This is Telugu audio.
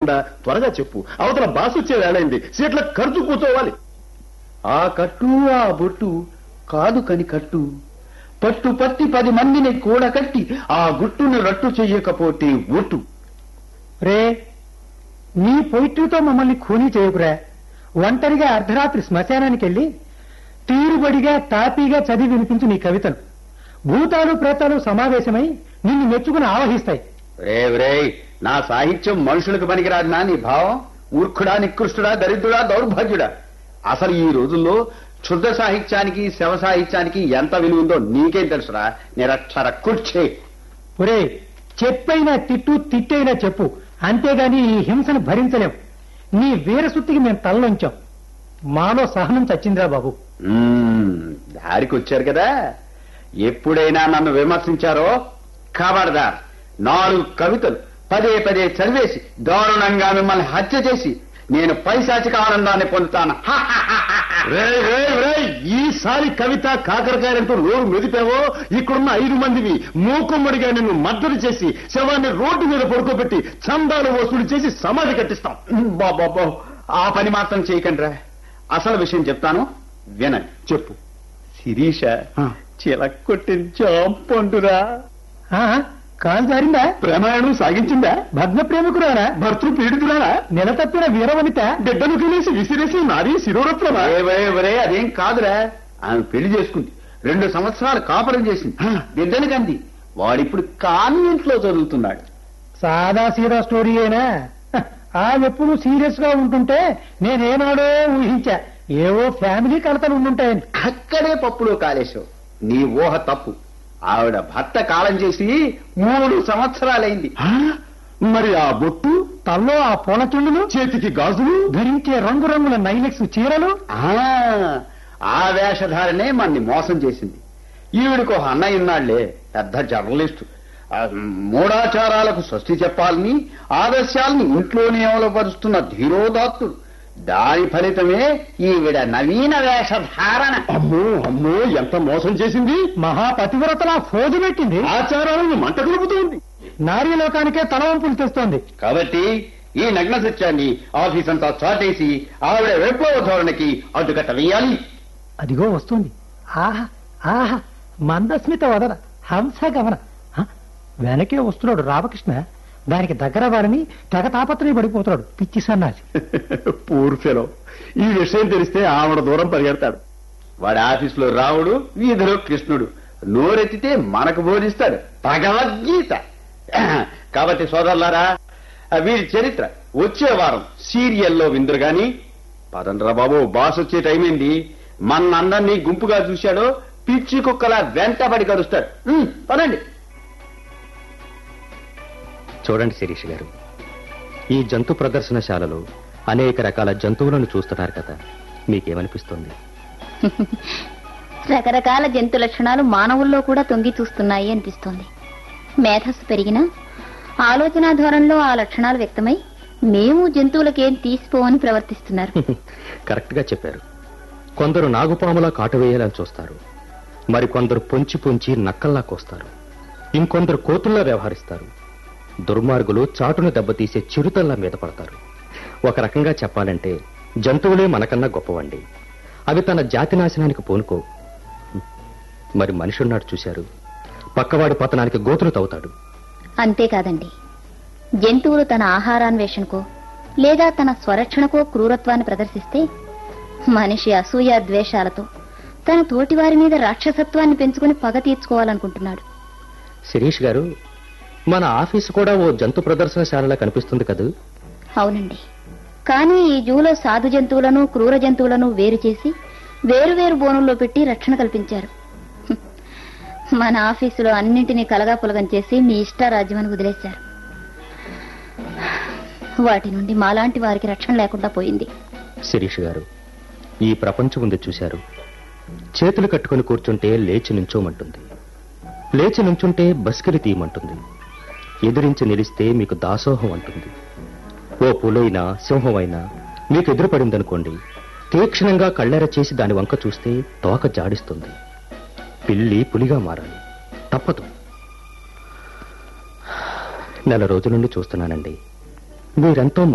ఉందా త్వరగా చెప్పు అవతల బాస్ వచ్చే వేళైంది సీట్ల ఖర్చు కూర్చోవాలి ఆ కట్టు ఆ బొట్టు కాదు కని కట్టు పట్టు పట్టి పది మందిని కూడకట్టి ఆ గుట్టును రట్టు చెయ్యకపోతే ఒట్టు రే నీ పొయిట్రీతో మమ్మల్ని ఖూనీ చేయకురా ఒంటరిగా అర్ధరాత్రి శ్మశానానికి వెళ్ళి తీరుబడిగా తాపీగా చదివి వినిపించు నీ కవితను భూతాలు ప్రేతాలు సమావేశమై నిన్ను మెచ్చుకుని ఆవహిస్తాయి రే రే నా సాహిత్యం మనుషులకు పనికిరాదు నా నీ భావం మూర్ఖుడా నికృష్టుడా దరిద్రుడా దౌర్భాగ్యుడా అసలు ఈ రోజుల్లో క్షుద్ర సాహిత్యానికి శవ సాహిత్యానికి ఎంత విలువ ఉందో నీకేం తెలుసురా నిరక్షర కుర్చే ఒరే చెప్పైనా తిట్టు తిట్టైనా చెప్పు అంతేగాని ఈ హింసను భరించలేం నీ వీరసుత్తికి మేము తలలోంచాం మాలో సహనం చచ్చిందిరా బాబు మ్మ్, దారికి వచ్చారు కదా ఎప్పుడైనా నన్ను విమర్శించారో కాబడదార్ నాలుగు కవితలు పదే పదే చదివేసి దారుణంగా మిమ్మల్ని హత్య చేసి నేను పైశాచిక ఆనందాన్ని పొందుతాను రేయ్, రేయ్, రేయ్, ఈసారి కవిత కాకరకాయలంటూ నోరు మెదిపావో ఇక్కడున్న ఐదు మందివి మూకుమ్మడిగా నిన్ను మద్దతు చేసి శవాన్ని రోడ్డు మీద పడుకోబెట్టి చందాలు వసూలు చేసి సమాధి కట్టిస్తాం బాబా ఆ పని మాత్రం చేయకండిరా అసలు విషయం చెప్తాను వినండి చెప్పు శిరీష చిలక్కొట్టిన చాంపండురా ఆ, కాలు జారిందా ప్రమాణం సాగించిందా భగ్న ప్రేమికురారా భర్తృ పీడితురాలా నిలతప్పిన వీరవనిత బిడ్డను తినేసి విసిరేసి నారీ శిరోరత్నమా ఒరే, ఒరే, ఒరే, అదేం కాదురా ఆమె పెళ్లి చేసుకుంది రెండు సంవత్సరాలు కాపురం చేసింది బిడ్డని కంది వాడిప్పుడు కాన్వెంట్ లో చదువుతున్నాడు సాదా సీదా స్టోరీ అయినా హ, ఆమెప్పుడు సీరియస్ గా ఉంటుంటే నేనేనాడో ఊహించా ఏవో ఫ్యామిలీ కలతలు ఉండుంటాయని అక్కడే పప్పులో కాలేశావు నీ ఊహ తప్పు ఆవిడ భర్త కాలం చేసి మూడు సంవత్సరాలైంది ఆ, మరి ఆ బొట్టు తల్లో ఆ పూల చుండులు చేతికి గాజులు ధరించే రంగురంగుల నైలెక్స్ చీరలు ఆ, ఆ వేషధారనే మన్ని మోసం చేసింది ఈవిడికి ఒక అన్నయ్య ఉన్నాళ్లే పెద్ద జర్నలిస్టు ఆ, మూఢాచారాలకు స్వస్తి చెప్పాలని ఆదర్శాలని ఇంట్లోనే అమలుపరుస్తున్న ధీరోదాత్తుడు దాని ఫలితమే ఈవిడ నవీన వేషధారణ అమ్మో అమ్మో ఎంత మోసం చేసింది మహాపతివ్రతలా ఫోజు పెట్టింది ఆచారాలను మంట కలుపుతోంది నారీ లోకానికే తలవంపులు తెస్తోంది కాబట్టి ఈ నగ్న సత్యాన్ని ఆఫీస్ అంతా చాటేసి ఆవిడ విప్లవ ధోరణికి అడ్డుకట్ట వేయాలి అదిగో వస్తుంది ఆహా ఆహా మందస్మిత వదన హంస గమన హ, వెనకే వస్తున్నాడు రామకృష్ణ దానికి దగ్గర వారిని తెగ తాపత్రయ పడిపోతున్నాడు పిచ్చి సన్నాసి పూర్ఫెలో ఈ విషయం తెలిస్తే ఆవిడ దూరం పరిగెడతాడు వాడి ఆఫీసులో రావుడు వీధిలో కృష్ణుడు నోరెత్తితే మనకు బోధిస్తాడు భగవద్గీత కాబట్టి సోదరులారా వీరి చరిత్ర వచ్చే వారం సీరియల్లో విందురు గాని పదండ్రా బాబు బాస్ వచ్చే టైం ఏంది మనందరినీ గుంపుగా చూశాడో పిచ్చి కుక్కలా వెంటబడి కలుస్తాడు ఉమ్, పదండి చూడండి శిరీష్ గారు ఈ జంతు ప్రదర్శనశాలలో అనేక రకాల జంతువులను చూస్తున్నారు కదా మీకేమనిపిస్తుంది రకరకాల జంతు లక్షణాలు మానవుల్లో కూడా తొంగి చూస్తున్నాయి అనిపిస్తోంది మేధస్సు పెరిగినా ఆలోచన ధోరణిలో ఆ లక్షణాలు వ్యక్తమై మేము జంతువులకేం తీసిపోవని ప్రవర్తిస్తున్నారు కరెక్ట్ గా చెప్పారు కొందరు నాగుపాములా కాటువేయాలని చూస్తారు మరికొందరు పొంచి పొంచి నక్కల్లా కోస్తారు ఇంకొందరు కోతుల్లా వ్యవహరిస్తారు దుర్మార్గులు చాటును దెబ్బతీసే చిరుతల్లా మీద పడతారు ఒక రకంగా చెప్పాలంటే జంతువులే మనకన్నా గొప్పవండి అవి తన జాతి నాశనానికి పూనుకో మరి మనిషి ఉన్నాడు చూశారు పక్కవాడి పతనానికి గోతులు తవ్వుతాడు అంతేకాదండి జంతువులు తన ఆహారాన్వేషణకో లేదా తన స్వరక్షణకో క్రూరత్వాన్ని ప్రదర్శిస్తే మనిషి అసూయ ద్వేషాలతో తన తోటివారి మీద రాక్షసత్వాన్ని పెంచుకుని పగ తీర్చుకోవాలనుకుంటున్నాడు శిరీష్ గారు మన ఆఫీసు కూడా ఓ జంతు ప్రదర్శనశాలలా కనిపిస్తుంది కదూ అవునండి కానీ ఈ జూలో సాధు జంతువులను క్రూర జంతువులను వేరు చేసి వేరువేరు బోనుల్లో పెట్టి రక్షణ కల్పించారు హ్మ్. మన ఆఫీసులో అన్నింటినీ కలగాపులగం చేసి మీ ఇష్టారాజ్యమని వదిలేశారు వాటి నుండి మాలాంటి వారికి రక్షణ లేకుండా పోయింది శిరీష్ గారు ఈ ప్రపంచం ఉంది చూశారు చేతులు కట్టుకుని కూర్చుంటే లేచి నుంచోమంటుంది లేచి నుంచుంటే బస్కిరి తీయమంటుంది ఎదిరించి నిలిస్తే మీకు దాసోహం అంటుంది ఓ పులైనా సింహమైనా మీకు ఎదురుపడిందనుకోండి తీక్షణంగా కళ్ళెర చేసి దాని వంక చూస్తే తోక జాడిస్తుంది పిల్లి పులిగా మారాలి తప్పదు నెల రోజుల నుండి చూస్తున్నానండి మీరెంతో